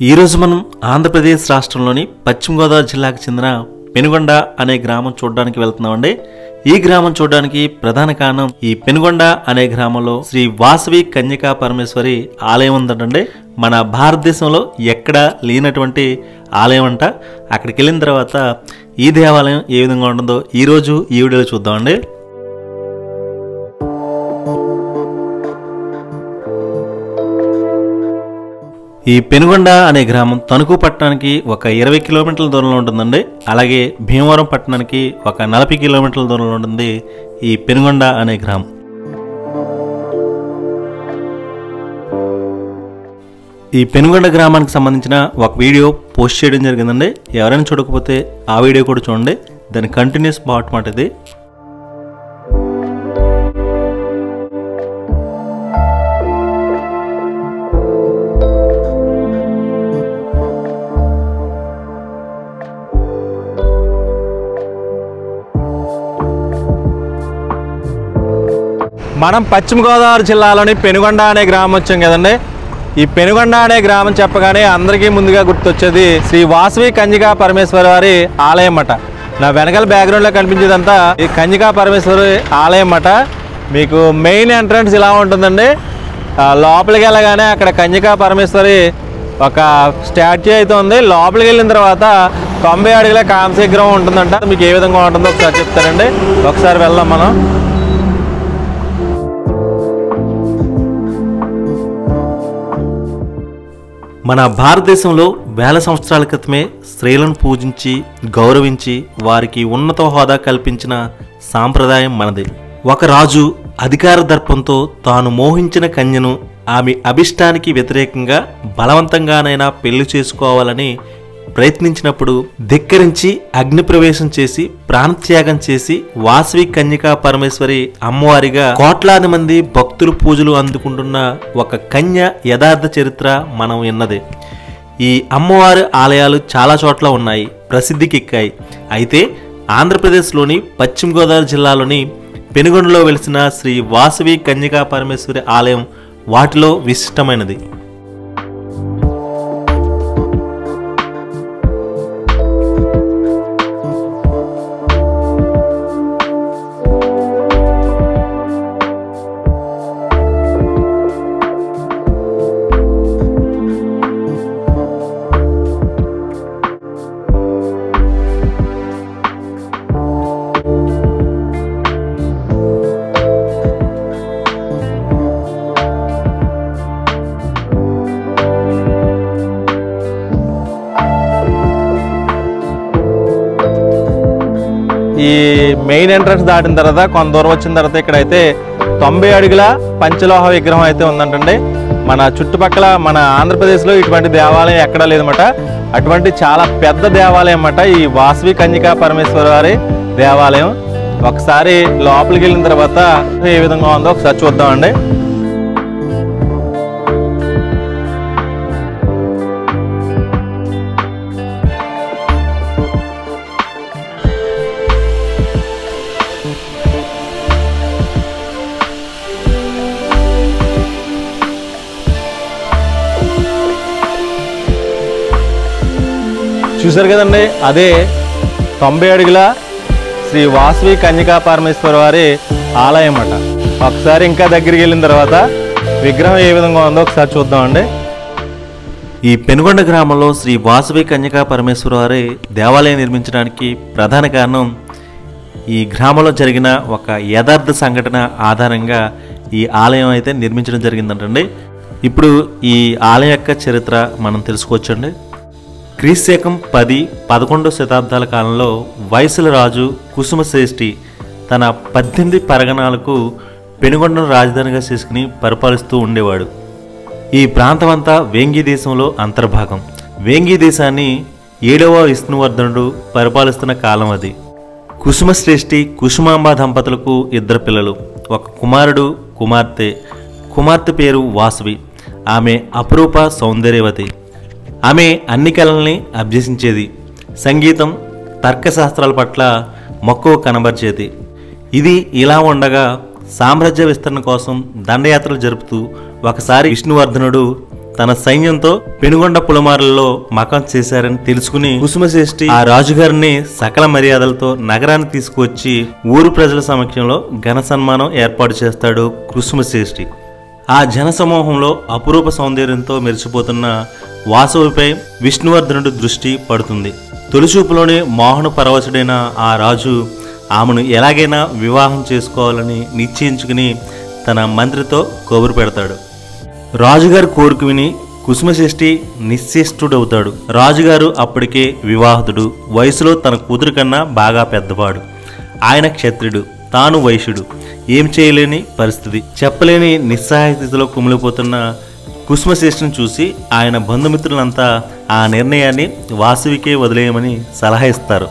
ఈరోజు మనం ఆంధ్రప్రదేశ్ రాష్ట్రంలోని పశ్చిమ గోదావరి జిల్లాకు చెందిన పెనుగొండ అనే గ్రామం చూడడానికి వెళ్తున్నామండి ఈ గ్రామం చూడడానికి ప్రధాన కారణం ఈ పెనుగొండ అనే గ్రామంలో శ్రీ వాసవి కన్యకా పరమేశ్వరి ఆలయం ఉందంటండి మన భారతదేశంలో ఎక్కడ లేనటువంటి ఆలయం అంట అక్కడికి వెళ్ళిన తర్వాత ఈ దేవాలయం ఏ విధంగా ఉంటుందో ఈరోజు ఈ వీడియోలో చూద్దామండి ఈ పెనుగొండ అనే గ్రామం తణుకు పట్టణానికి ఒక ఇరవై కిలోమీటర్ల దూరంలో ఉంటుందండి అలాగే భీమవరం పట్టణానికి ఒక నలభై కిలోమీటర్ల దూరంలో ఉంటుంది ఈ పెనుగొండ అనే గ్రామం ఈ పెనుగొండ గ్రామానికి సంబంధించిన ఒక వీడియో పోస్ట్ చేయడం జరిగిందండి ఎవరైనా చూడకపోతే ఆ వీడియో కూడా చూడండి దాని కంటిన్యూస్ పార్ట్ మాట ఇది మనం పశ్చిమ గోదావరి జిల్లాలోని పెనుగొండ అనే గ్రామం వచ్చాం కదండి ఈ పెనుగొండ అనే గ్రామం చెప్పగానే అందరికీ ముందుగా గుర్తొచ్చేది శ్రీ వాసవి కంజికా పరమేశ్వరి వారి ఆలయం అట నా వెనకాల బ్యాక్గ్రౌండ్లో కనిపించేదంతా ఈ కంజికా పరమేశ్వరి ఆలయం అట మీకు మెయిన్ ఎంట్రన్స్ ఇలా ఉంటుందండి ఆ, లోపలికి వెళ్ళగానే అక్కడ కంజికా పరమేశ్వరి ఒక స్టాచ్యూ అయితే ఉంది లోపలికి వెళ్ళిన తర్వాత తొంభై అడుగుల కాంస్య విగ్రహం ఉంటుందంట మీకు ఏ విధంగా ఉంటుందో ఒకసారి చెప్తారండి ఒకసారి వెళ్దాం మనం మన భారతదేశంలో వేల సంవత్సరాల క్రితమే స్త్రీలను పూజించి గౌరవించి వారికి ఉన్నత హోదా కల్పించిన సాంప్రదాయం మనది ఒక రాజు అధికార దర్పంతో తాను మోహించిన కన్యను ఆమె అభిష్టానికి వ్యతిరేకంగా బలవంతంగానైనా పెళ్లి చేసుకోవాలని ప్రయత్నించినప్పుడు ధిక్కరించి అగ్నిప్రవేశం చేసి ప్రాణత్యాగం చేసి వాసవి కన్యకా పరమేశ్వరి అమ్మవారిగా కోట్లాది మంది భక్తులు పూజలు అందుకుంటున్న ఒక కన్య యథార్థ చరిత్ర మనం విన్నదే ఈ అమ్మవారి ఆలయాలు చాలా చోట్ల ఉన్నాయి ప్రసిద్ధికెక్కాయి అయితే ఆంధ్రప్రదేశ్లోని పశ్చిమ గోదావరి జిల్లాలోని పెనుగొండలో వెలిసిన శ్రీ వాసవి కన్యకా పరమేశ్వరి ఆలయం వాటిలో విశిష్టమైనది ఈ మెయిన్ ఎంట్రన్స్ దాటిన తర్వాత కొంత దూరం వచ్చిన తర్వాత ఇక్కడైతే తొంభై అడుగుల పంచలోహ విగ్రహం అయితే ఉందంటండి మన చుట్టుపక్కల మన ఆంధ్రప్రదేశ్లో ఇటువంటి దేవాలయం ఎక్కడా లేదన్నమాట అటువంటి చాలా పెద్ద దేవాలయం అన్నమాట ఈ వాసవి కన్యకా పరమేశ్వర వారి దేవాలయం ఒకసారి లోపలికి వెళ్ళిన తర్వాత ఏ విధంగా ఉందో ఒకసారి చూద్దామండి చూసారు కదండి అదే తొంభై అడుగుల శ్రీ వాసవి కన్యకా పరమేశ్వర వారి ఆలయం అట ఒకసారి ఇంకా దగ్గరికి వెళ్ళిన తర్వాత విగ్రహం ఏ విధంగా ఉందో ఒకసారి చూద్దామండి ఈ పెనుగొండ గ్రామంలో శ్రీ వాసవి కన్యకా పరమేశ్వర వారి దేవాలయం నిర్మించడానికి ప్రధాన కారణం ఈ గ్రామంలో జరిగిన ఒక యథార్థ సంఘటన ఆధారంగా ఈ ఆలయం అయితే నిర్మించడం జరిగిందంటండి ఇప్పుడు ఈ ఆలయం యొక్క చరిత్ర మనం తెలుసుకోవచ్చండి క్రీశకం పది పదకొండో శతాబ్దాల కాలంలో వయసుల రాజు కుసుమశ్రేష్ఠి తన పద్దెనిమిది పరగణాలకు పెనుగొండను రాజధానిగా చేసుకుని పరిపాలిస్తూ ఉండేవాడు ఈ ప్రాంతమంతా వేంగి దేశంలో అంతర్భాగం వేంగి దేశాన్ని ఏడవ విష్ణువర్ధనుడు పరిపాలిస్తున్న కాలం అది కుసుమశ్రేష్ఠి కుసుమాంబ దంపతులకు ఇద్దరు పిల్లలు ఒక కుమారుడు కుమార్తె కుమార్తె పేరు వాసవి ఆమె అపురూప సౌందర్యవతి ఆమె అన్ని కళల్ని అభ్యసించేది సంగీతం తర్కశాస్త్రాల పట్ల మక్కువ కనబరిచేది ఇది ఇలా ఉండగా సామ్రాజ్య విస్తరణ కోసం దండయాత్రలు జరుపుతూ ఒకసారి విష్ణువర్ధనుడు తన సైన్యంతో పెనుగొండ పులమారులలో మకం చేశారని తెలుసుకుని కుసుమశ్రేష్ఠి ఆ రాజుగారిని సకల మర్యాదలతో నగరాన్ని తీసుకువచ్చి ఊరు ప్రజల సమక్షంలో ఘన సన్మానం ఏర్పాటు చేస్తాడు కుసుమశ్రేష్ఠి ఆ జన సమూహంలో అపురూప సౌందర్యంతో మెరిసిపోతున్న వాసవిపై విష్ణువర్ధనుడి దృష్టి పడుతుంది తొలిచూపులోనే మోహన పరవశుడైన ఆ రాజు ఆమెను ఎలాగైనా వివాహం చేసుకోవాలని నిశ్చయించుకుని తన మంత్రితో కబురు పెడతాడు రాజుగారి కోరిక విని కుసుమశ్రేష్ఠి నిశ్చేష్టుడవుతాడు రాజుగారు అప్పటికే వివాహితుడు వయసులో తన కూతురు కన్నా బాగా పెద్దవాడు ఆయన క్షత్రుడు తాను వైశ్యుడు ఏం చేయలేని పరిస్థితి చెప్పలేని నిస్సహాయ స్థితిలో కుమిలిపోతున్న కుసుమశ్రేష్ఠిని చూసి ఆయన బంధుమిత్రులంతా ఆ నిర్ణయాన్ని వాసవికే వదిలేయమని సలహా ఇస్తారు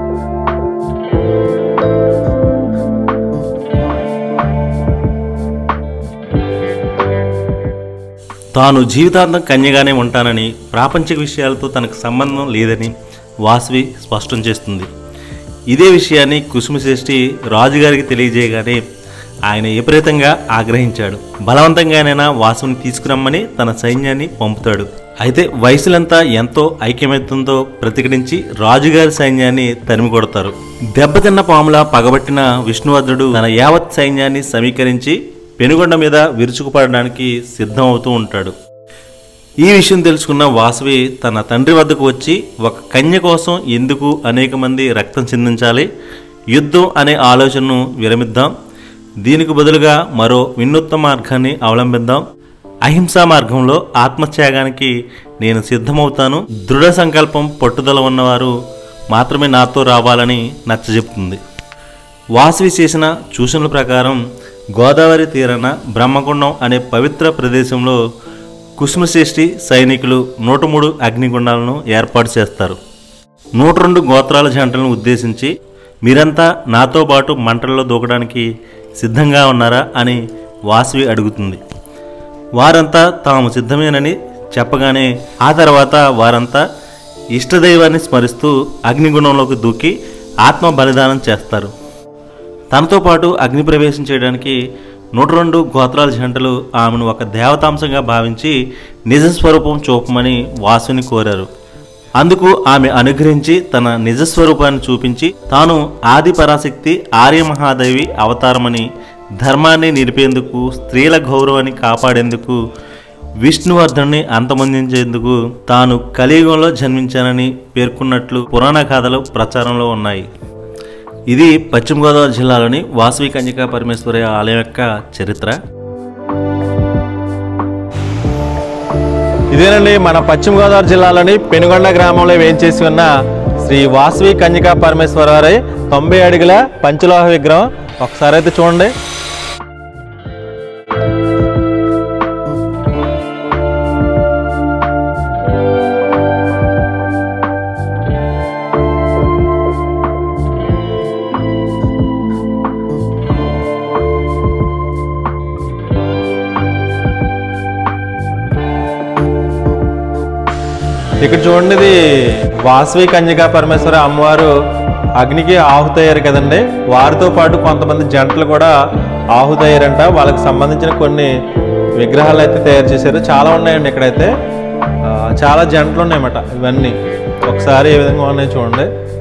తాను జీవితాంతం కన్యగానే ఉంటానని ప్రాపంచిక విషయాలతో తనకు సంబంధం లేదని వాసవి స్పష్టం చేస్తుంది ఇదే విషయాన్ని కుసుమశ్రేష్ఠి రాజుగారికి తెలియజేయగానే ఆయన విపరీతంగా ఆగ్రహించాడు బలవంతంగానైనా వాసుని తీసుకురమ్మని తన సైన్యాన్ని పంపుతాడు అయితే వయసులంతా ఎంతో ఐక్యమత్యంతో ప్రతిఘటించి రాజుగారి సైన్యాన్ని తరిమి కొడతారు దెబ్బతిన్న పాములా పగబట్టిన విష్ణువర్ధుడు తన యావత్ సైన్యాన్ని సమీకరించి పెనుగొండ మీద విరుచుకుపడడానికి సిద్ధమవుతూ ఉంటాడు ఈ విషయం తెలుసుకున్న వాసవి తన తండ్రి వద్దకు వచ్చి ఒక కన్య కోసం ఎందుకు అనేక మంది రక్తం చిందించాలి యుద్ధం అనే ఆలోచనను విరమిద్దాం దీనికి బదులుగా మరో వినూత్న మార్గాన్ని అవలంబిద్దాం అహింసా మార్గంలో ఆత్మత్యాగానికి నేను సిద్ధమవుతాను దృఢ సంకల్పం పట్టుదల ఉన్నవారు మాత్రమే నాతో రావాలని నచ్చజెప్తుంది వాసవి చేసిన సూచనల ప్రకారం గోదావరి తీరాన బ్రహ్మగుండం అనే పవిత్ర ప్రదేశంలో కుసుమశ్రేష్ఠి సైనికులు నూట మూడు అగ్నిగుండాలను ఏర్పాటు చేస్తారు నూట రెండు గోత్రాల జంటలను ఉద్దేశించి మీరంతా నాతో పాటు మంటల్లో దూకడానికి సిద్ధంగా ఉన్నారా అని వాసవి అడుగుతుంది వారంతా తాము సిద్ధమేనని చెప్పగానే ఆ తర్వాత వారంతా ఇష్టదైవాన్ని స్మరిస్తూ అగ్నిగుణంలోకి దూకి ఆత్మ బలిదానం చేస్తారు తనతో పాటు అగ్ని ప్రవేశం చేయడానికి నూట రెండు గోత్రాల జంటలు ఆమెను ఒక దేవతాంశంగా భావించి నిజ స్వరూపం చూపమని వాసుని కోరారు అందుకు ఆమె అనుగ్రహించి తన నిజస్వరూపాన్ని చూపించి తాను ఆది పరాశక్తి ఆర్యమహాదేవి అవతారమని ధర్మాన్ని నిలిపేందుకు స్త్రీల గౌరవాన్ని కాపాడేందుకు విష్ణువర్ధన్ని అంతమొందించేందుకు తాను కలియుగంలో జన్మించానని పేర్కొన్నట్లు పురాణ గాథలు ప్రచారంలో ఉన్నాయి ఇది పశ్చిమ గోదావరి జిల్లాలోని వాసవి కన్యకా పరమేశ్వరి ఆలయం యొక్క చరిత్ర ఇదేనండి మన పశ్చిమ గోదావరి జిల్లాలోని పెనుగొండ గ్రామంలో వేంచేసి ఉన్న శ్రీ వాసవి కన్యకా పరమేశ్వర వారి తొంభై అడుగుల పంచలోహ విగ్రహం ఒకసారి అయితే చూడండి ఇక్కడ చూడండి ఇది వాసవి కన్యకా పరమేశ్వర అమ్మవారు అగ్నికి ఆహుతయ్యారు కదండి వారితో పాటు కొంతమంది జంటలు కూడా ఆహుతయ్యారంట వాళ్ళకి సంబంధించిన కొన్ని విగ్రహాలు అయితే తయారు చేశారు చాలా ఉన్నాయండి ఇక్కడైతే ఆ, చాలా జంటలు ఉన్నాయన్నమాట ఇవన్నీ ఒకసారి ఏ విధంగా ఉన్నాయి చూడండి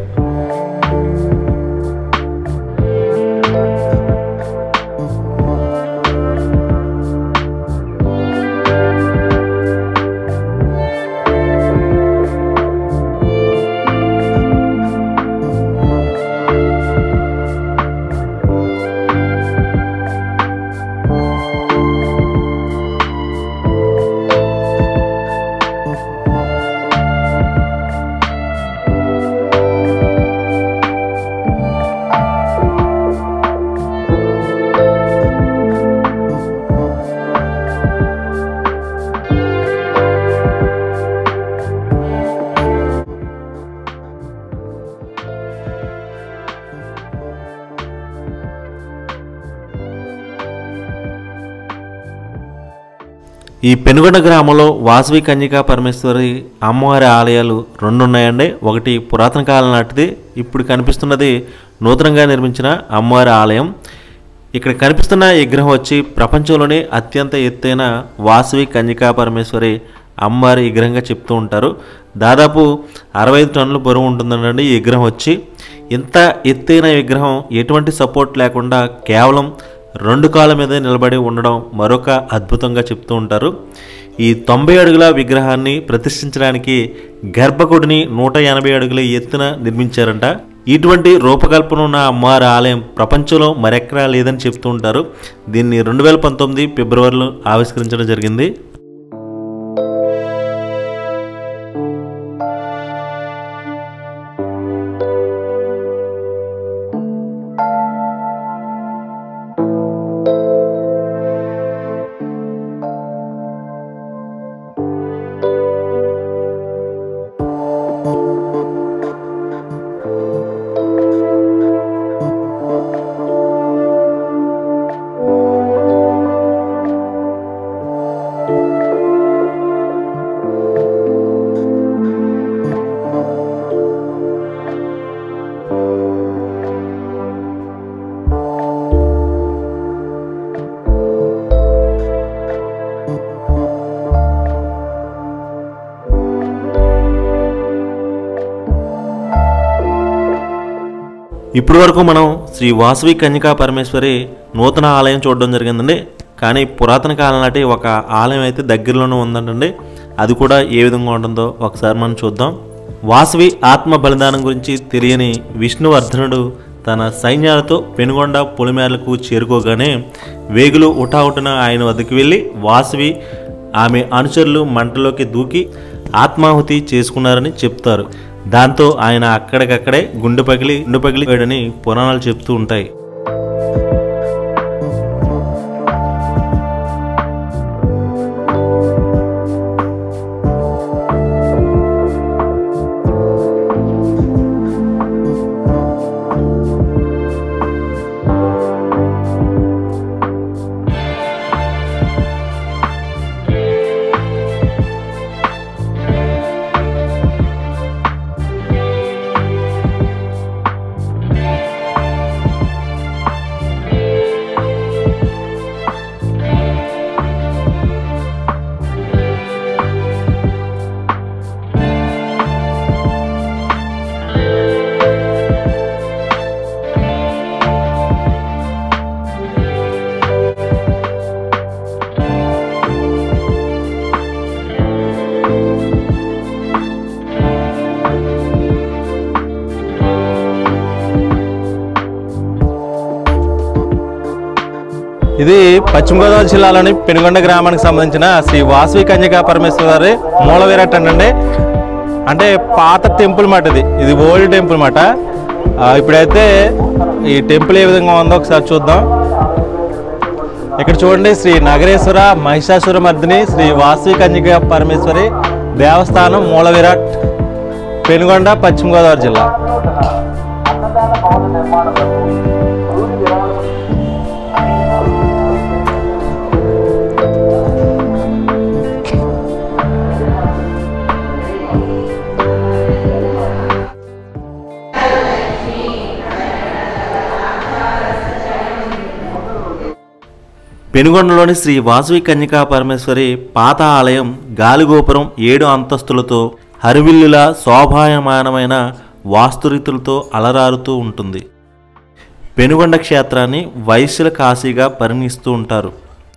ఈ పెనుగొండ గ్రామంలో వాసవి కన్యకా పరమేశ్వరి అమ్మవారి ఆలయాలు రెండు ఉన్నాయండి ఒకటి పురాతన కాలం నాటిది ఇప్పుడు కనిపిస్తున్నది నూతనంగా నిర్మించిన అమ్మవారి ఆలయం ఇక్కడ కనిపిస్తున్న ఈ విగ్రహం వచ్చి ప్రపంచంలోనే అత్యంత ఎత్తైన వాసవి కన్యకా పరమేశ్వరి అమ్మవారి విగ్రహంగా చెప్తూ ఉంటారు దాదాపు అరవై ఐదు టన్నుల బరువు ఉంటుందండి ఈ విగ్రహం వచ్చి ఇంత ఎత్తైన విగ్రహం ఎటువంటి సపోర్ట్ లేకుండా కేవలం రెండు కాళ్ళ మీద నిలబడి ఉండడం మరొక అద్భుతంగా చెప్తూ ఉంటారు ఈ తొంభై అడుగుల విగ్రహాన్ని ప్రతిష్ఠించడానికి గర్భగుడిని నూట ఎనభై అడుగుల ఎత్తున నిర్మించారంట ఇటువంటి రూపకల్పన ఉన్న అమ్మవారి ఆలయం ప్రపంచంలో మరెక్కడా లేదని చెప్తూ ఉంటారు దీన్ని రెండు వేల పంతొమ్మిది ఫిబ్రవరిలో ఆవిష్కరించడం జరిగింది ఇప్పటి వరకు మనం శ్రీ వాసవి కన్యకా పరమేశ్వరి నూతన ఆలయం చూడడం జరిగిందండి కానీ పురాతన కాలం నాటి ఒక ఆలయం అయితే దగ్గరలోనే ఉందంటండి అది కూడా ఏ విధంగా ఉంటుందో ఒకసారి మనం చూద్దాం వాసవి ఆత్మ బలిదానం గురించి తెలియని విష్ణువర్ధనుడు తన సైన్యాలతో పెనుగొండ పొలిమేరలకు చేరుకోగానే వేగులు ఉటావుటున ఆయన వద్దకు వెళ్ళి వాసవి ఆమె అనుచరులు మంటలోకి దూకి ఆత్మాహుతి చేసుకున్నారని చెప్తారు దాంతో ఆయన అక్కడికక్కడే గుండె పగిలి గుండె పగిలి పోయాడని పురాణాలు చెప్తూ ఉంటాయి ఇది పశ్చిమ గోదావరి జిల్లాలోని పెనుగొండ గ్రామానికి సంబంధించిన శ్రీ వాసవి కన్యకా పరమేశ్వర వారి మూల విరాట్ అండి అంటే పాత టెంపుల్ మాట ఇది ఇది ఓల్డ్ టెంపుల్ మాట ఆ, ఇప్పుడైతే ఈ టెంపుల్ ఏ విధంగా ఉందో ఒకసారి చూద్దాం ఇక్కడ చూడండి శ్రీ నగరేశ్వర మహిషాసుర మర్దిని శ్రీ వాసవి కన్యకా పరమేశ్వరి దేవస్థానం మూల విరాట్ పెనుగొండ పశ్చిమ గోదావరి జిల్లా పెనుగొండలోని శ్రీ వాసవి కన్యకా పరమేశ్వరి పాత ఆలయం గాలిగోపురం ఏడు అంతస్తులతో హరివిల్లుల శోభాయమానమైన వాస్తురీతులతో అలరారుతూ ఉంటుంది పెనుగొండ క్షేత్రాన్ని వైశ్యుల కాశీగా పరిగణిస్తూ ఉంటారు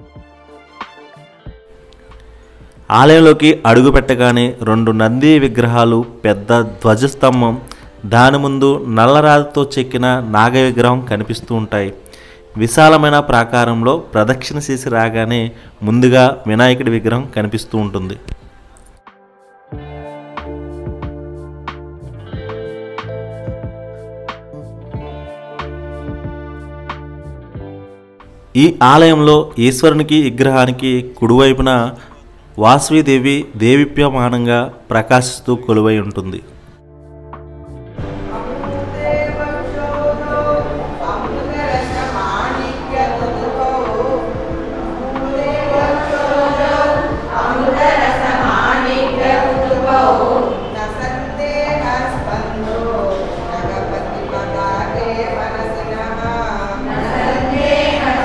ఆలయంలోకి అడుగు పెట్టగానే రెండు నంది విగ్రహాలు పెద్ద ధ్వజస్తంభం దాని ముందు నల్లరాతితో చెక్కిన నాగ విగ్రహం కనిపిస్తూ ఉంటాయి విశాలమైన ప్రాకారంలో ప్రదక్షిణ చేసి రాగానే ముందుగా వినాయకుడి విగ్రహం కనిపిస్తూ ఉంటుంది ఈ ఆలయంలో ఈశ్వరునికి విగ్రహానికి కుడివైపున వాసవీదేవి దేవీప్యమానంగా ప్రకాశిస్తూ కొలువై ఉంటుంది నగపతి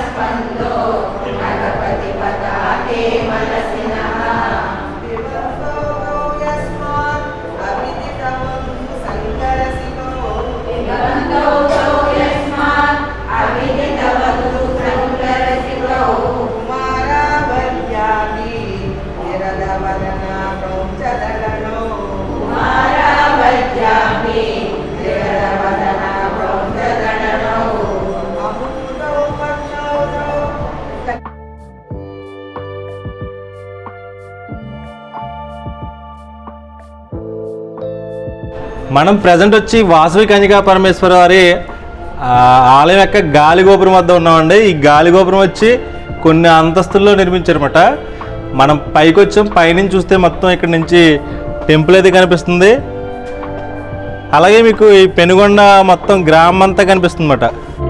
మనం ప్రజెంట్ వచ్చి వాసవి కన్యకా పరమేశ్వర వారి ఆ, ఆలయం యొక్క గాలి గోపురం వద్ద ఉన్నామండి ఈ గాలి గోపురం వచ్చి కొన్ని అంతస్తుల్లో నిర్మించారన్నమాట మనం పైకి వచ్చాం పైనుంచి చూస్తే మొత్తం ఇక్కడ నుంచి టెంపుల్ అయితే కనిపిస్తుంది అలాగే మీకు ఈ పెనుగొండ మొత్తం గ్రామం అంతా కనిపిస్తుంది అన్నమాట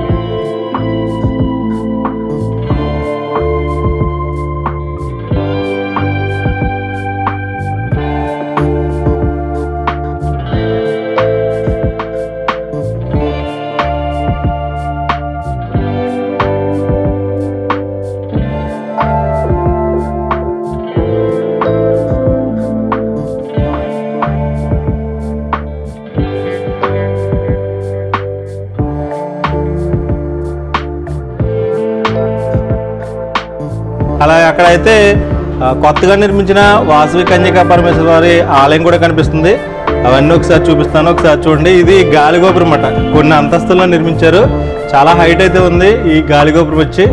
అలాగే అక్కడైతే ఆ, కొత్తగా నిర్మించిన వాసవి కన్యకా పరమేశ్వర వారి ఆలయం కూడా కనిపిస్తుంది అవన్నీ ఒకసారి చూపిస్తాను ఒకసారి చూడండి ఇది గాలిగోపురం అన్నమాట కొన్ని అంతస్తుల్లో నిర్మించారు చాలా హైట్ అయితే ఉంది ఈ గాలిగోపురం వచ్చి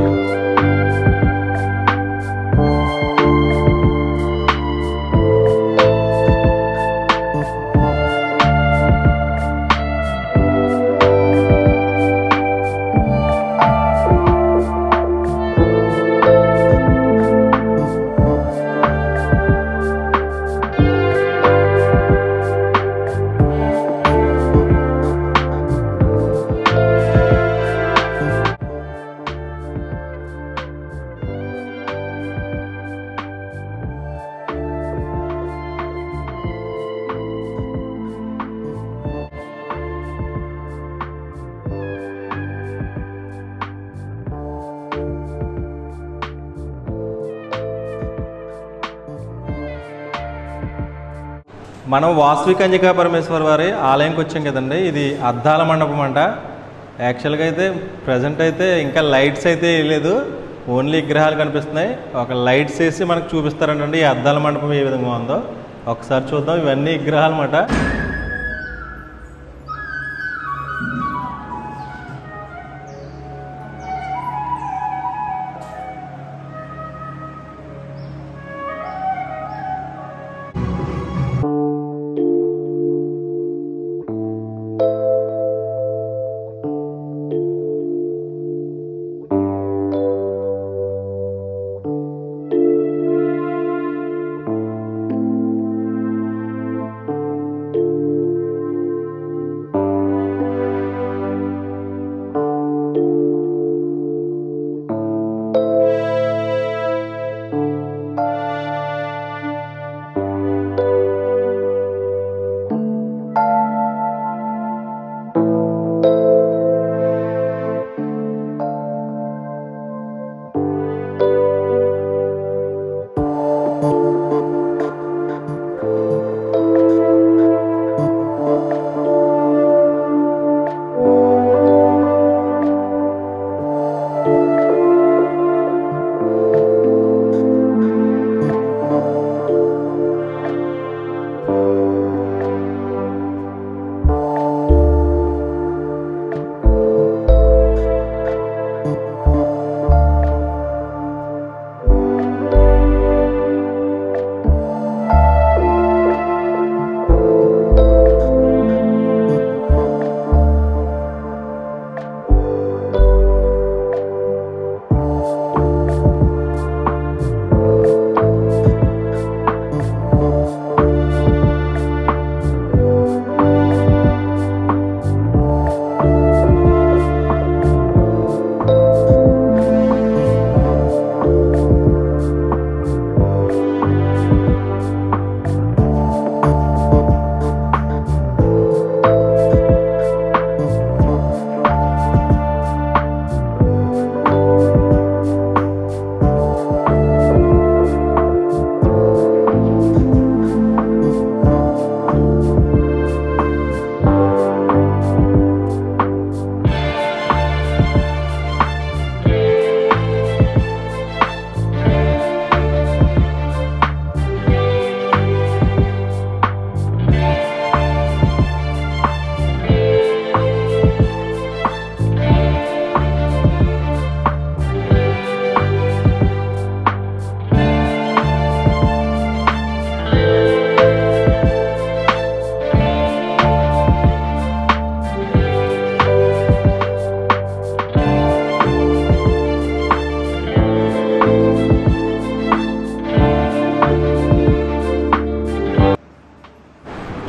మనం వాసవి కన్యకా పరమేశ్వర వారి ఆలయంకి వచ్చాం కదండి ఇది అద్దాల మండపం అంట యాక్చువల్గా అయితే ప్రజెంట్ అయితే ఇంకా లైట్స్ అయితే లేదు ఓన్లీ విగ్రహాలు కనిపిస్తున్నాయి ఒక లైట్స్ వేసి మనకు చూపిస్తారంటండి ఈ అద్దాల మండపం ఏ విధంగా ఉందో ఒకసారి చూద్దాం ఇవన్నీ విగ్రహాలు అన్నమాట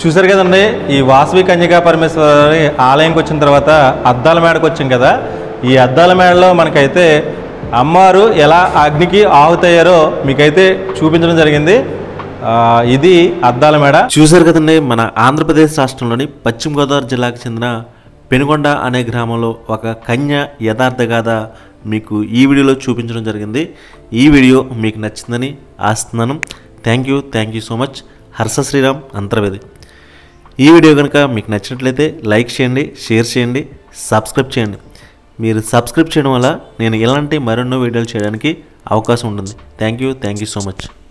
చూసారు కదండి ఈ వాసవి కన్యకా పరమేశ్వరి ఆలయంకి వచ్చిన తర్వాత అద్దాల మేడకు వచ్చాం కదా ఈ అద్దాల మేడలో మనకైతే అమ్మవారు ఎలా అగ్నికి ఆహుతయ్యారో మీకైతే చూపించడం జరిగింది ఆ, ఇది అద్దాల మేడ చూశారు కదండి మన ఆంధ్రప్రదేశ్ రాష్ట్రంలోని పశ్చిమ గోదావరి జిల్లాకు చెందిన పెనుగొండ అనే గ్రామంలో ఒక కన్య యథార్థ గాథ మీకు ఈ వీడియోలో చూపించడం జరిగింది ఈ వీడియో మీకు నచ్చిందని ఆస్తున్నాను thank you thank you so much Harsha Sriram Antarvedi ఈ వీడియో కనుక మీకు నచ్చినట్లయితే లైక్ చేయండి షేర్ చేయండి సబ్స్క్రైబ్ చేయండి మీరు సబ్స్క్రైబ్ చేయడం వల్ల నేను ఇలాంటి మరెన్నో వీడియోలు చేయడానికి అవకాశం ఉంటుంది thank you thank you so much